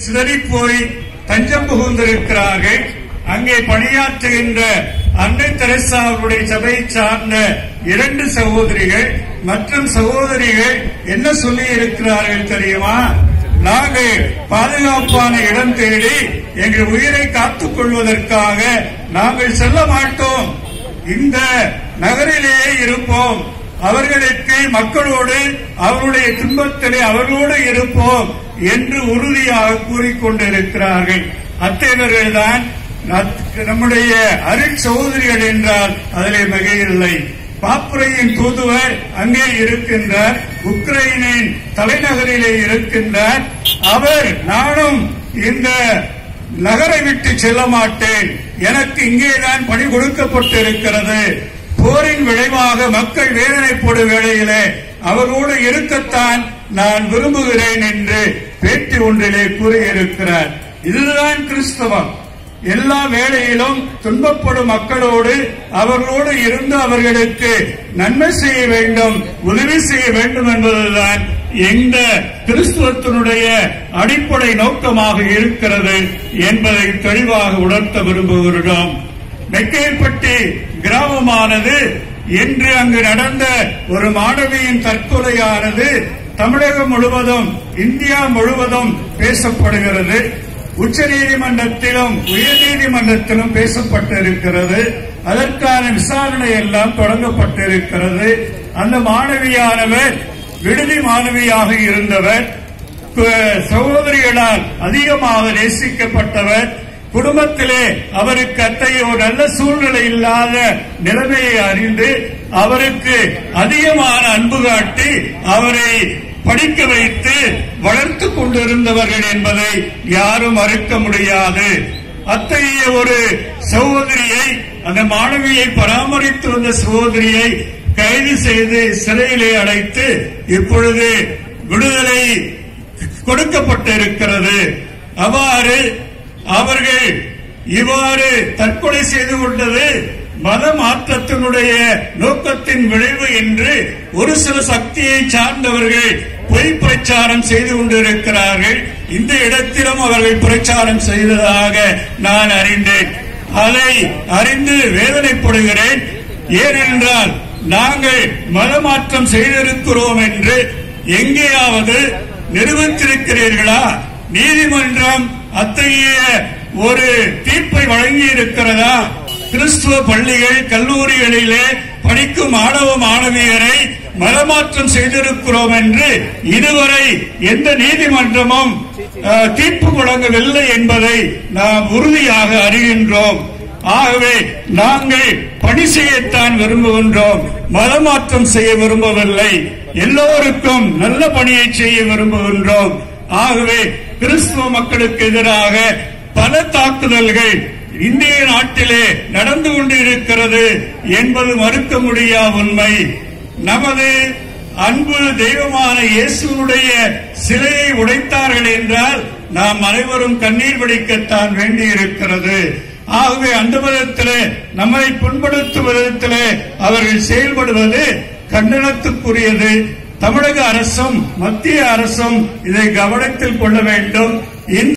சிதறிப் போய் தஞ்சம் புகுந்திருக்கிறார்கள் அங்கே பணியாற்றுகின்ற அன்னை தெரசா அவருடைய சபையை சார்ந்த இரண்டு சகோதரிகள் மற்றும் சகோதரிகள் என்ன சொல்லி இருக்கிறார்கள் தெரியுமா நாங்கள் பாதுகாப்பான இடம் தேடி எங்கள் உயிரை காத்துக் கொள்வதற்காக நாங்கள் செல்ல மாட்டோம் இந்த நகரிலேயே இருப்போம் அவர்களுக்கு மக்களோடு அவருடைய துன்பத்திலே அவர்களோடு இருப்போம் என்று உறுதியாக கூறிக்கொண்டிருக்கிறார்கள் அத்தகையவர்கள் தான் நம்முடைய அருட் சகோதரிகள் என்றால் அதிலே மிகையில்லை பாப்புரையின் தூதுவர் அங்கே இருக்கின்றார் உக்ரைனின் தலைநகரிலே இருக்கின்றார் அவர் நானும் இந்த நகரை விட்டு செல்ல மாட்டேன் எனக்கு இங்கேதான் பணி கொடுக்கப்பட்டிருக்கிறது போரின் விளைவாக மக்கள் வேதனைப்படும் வேளையிலே அவரோடு இருக்கத்தான் நான் விரும்புகிறேன் என்று பேட்டி ஒன்றிலே கூறியிருக்கிறார் இதுதான் கிறிஸ்தவம் எல்லா வேளையிலும் துன்பப்படும் மக்களோடு அவர்களோடு இருந்து அவர்களுக்கு நன்மை செய்ய வேண்டும் உதவி செய்ய வேண்டும் என்பதுதான் எந்த கிறிஸ்துவத்தினுடைய அடிப்படை நோக்கமாக இருக்கிறது என்பதை தெளிவாக உணர்த்த விரும்புகிறோம் மெக்கைப்பட்டி கிராமமானது என்று அங்கு நடந்த ஒரு மாணவியின் தற்கொலையானது தமிழகம் முழுவதும் இந்தியா முழுவதும் பேசப்படுகிறது உச்ச நீதிமன்றத்திலும் உயர்நீதிமன்றத்திலும் பேசப்பட்டிருக்கிறது அதற்கான விசாரணை எல்லாம் தொடங்கப்பட்டிருக்கிறது அந்த மாணவியானவர் விடுதி மாணவியாக இருந்தவர் சகோதரிகளால் அதிகமாக நேசிக்கப்பட்டவர் குடும்பத்திலே அவருக்கு அத்தகைய ஒரு நல்ல சூழ்நிலை இல்லாத நிலைமையை அறிந்து அவருக்கு அதிகமான அன்பு காட்டி அவரை படிக்க வைத்து வளர்த்து கொண்டிருந்தவர்கள் என்பதை யாரும் மறுக்க முடியாது அத்தகைய ஒரு சகோதரியை அந்த மாணவியை பராமரித்து வந்த சகோதரியை கைது செய்து சிறையிலே அடைத்து இப்பொழுது விடுதலை கொடுக்கப்பட்டிருக்கிறது அவ்வாறு அவர்கள் இவ்வாறு தற்கொலை செய்து கொண்டது மத மாற்றத்தினுடைய நோக்கத்தின் விளைவு என்று ஒரு சில சக்தியை சார்ந்தவர்கள் பொய் பிரச்சாரம் செய்து கொண்டிருக்கிறார்கள் இந்த இடத்திலும் அவர்கள் பிரச்சாரம் செய்ததாக நான் அறிந்தேன் அதை அறிந்து வேதனைப்படுகிறேன் ஏனென்றால் நாங்கள் மதமாற்றம் செய்திருக்கிறோம் என்று எங்கேயாவது நிரூபித்திருக்கிறீர்களா நீதிமன்றம் அத்தகைய ஒரு தீர்ப்பை வழங்கி இருக்கிறதா கிறிஸ்துவ பள்ளிகள் கல்லூரிகளிலே படிக்கும் மாணவ மாணவியரை மதமாற்றம் செய்திருக்கிறோம் என்று இதுவரை எந்த நீதிமன்றமும் தீர்ப்பு வழங்கவில்லை என்பதை நாம் உறுதியாக அறிகின்றோம் ஆகவே நாங்கள் பணி செய்யத்தான் விரும்புகின்றோம் மதமாற்றம் செய்ய விரும்பவில்லை எல்லோருக்கும் நல்ல பணியை செய்ய விரும்புகின்றோம் ஆகவே கிறிஸ்துவ மக்களுக்கு எதிராக பல தாக்குதல்கள் இந்திய நாட்டிலே நடந்து கொண்டிருக்கிறது என்பது மறுக்க முடியா உண்மை நமது அன்பு தெய்வமான இயேசுடைய சிலையை உடைத்தார்கள் என்றால் நாம் அனைவரும் கண்ணீர் வடிக்கத்தான் வேண்டியிருக்கிறது ஆகவே அந்த விதத்திலே நம்மை புண்படுத்தும் விதத்திலே அவர்கள் செயல்படுவது கண்டனத்துக்குரியது தமிழக அரசும் மத்திய அரசும் இதை கவனத்தில் கொள்ள வேண்டும்